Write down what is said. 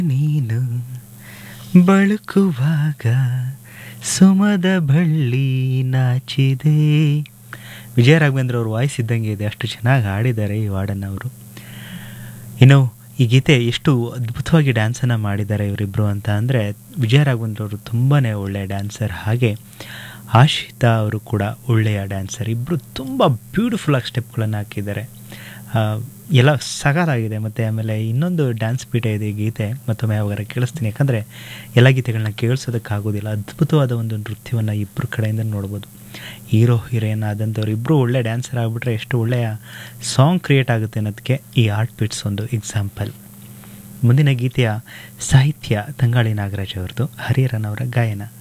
ನೀನು ಬಳುಕುವಾಗ ಸುಮದ ಬಳ್ಳಿ ನಾಚಿದೆ ವಿಜಯ ರಾಘವೇಂದ್ರ ಅವ್ರ ವಾಯ್ಸ್ ಇದ್ದಂಗೆ ಇದೆ ಅಷ್ಟು ಚೆನ್ನಾಗಿ ಹಾಡಿದ್ದಾರೆ ಈ ಹಾಡನ್ನು ಅವರು ಇನ್ನು ಈ ಗೀತೆ ಎಷ್ಟು ಅದ್ಭುತವಾಗಿ ಡ್ಯಾನ್ಸನ್ನು ಮಾಡಿದ್ದಾರೆ ಇವರಿಬ್ಬರು ಅಂತ ಅಂದರೆ ವಿಜಯ ರಾಘವೇಂದ್ರ ಅವರು ತುಂಬಾ ಒಳ್ಳೆಯ ಡ್ಯಾನ್ಸರ್ ಹಾಗೆ ಆಶಿತಾ ಅವರು ಕೂಡ ಒಳ್ಳೆಯ ಡ್ಯಾನ್ಸರ್ ಇಬ್ಬರು ತುಂಬ ಬ್ಯೂಟಿಫುಲ್ಲಾಗಿ ಸ್ಟೆಪ್ಗಳನ್ನು ಹಾಕಿದ್ದಾರೆ ಆ, ಎಲ್ಲ ಸಗಾಲಾಗಿದೆ ಮತ್ತು ಆಮೇಲೆ ಇನ್ನೊಂದು ಡ್ಯಾನ್ಸ್ ಪೀಠ ಇದೆ ಈ ಗೀತೆ ಮತ್ತೊಮ್ಮೆ ಯಾವಾಗ ಕೇಳಿಸ್ತೀನಿ ಯಾಕಂದರೆ ಎಲ್ಲ ಗೀತೆಗಳನ್ನ ಕೇಳಿಸೋದಕ್ಕಾಗೋದಿಲ್ಲ ಅದ್ಭುತವಾದ ಒಂದು ನೃತ್ಯವನ್ನು ಇಬ್ಬರು ಕಡೆಯಿಂದ ನೋಡ್ಬೋದು ಹೀರೋ ಹೀರೋಯಿನ್ ಆದಂಥವ್ರು ಇಬ್ಬರು ಒಳ್ಳೆ ಡ್ಯಾನ್ಸರ್ ಆಗಿಬಿಟ್ರೆ ಎಷ್ಟು ಒಳ್ಳೆಯ ಸಾಂಗ್ ಕ್ರಿಯೇಟ್ ಆಗುತ್ತೆ ಅನ್ನೋದಕ್ಕೆ ಈ ಆರ್ಟ್ ಪಿಟ್ಸ್ ಒಂದು ಎಕ್ಸಾಂಪಲ್ ಮುಂದಿನ ಗೀತೆಯ ಸಾಹಿತ್ಯ ತಂಗಾಳಿ ನಾಗರಾಜ್ ಅವ್ರದ್ದು ಹರಿಹರನ್ ಅವರ ಗಾಯನ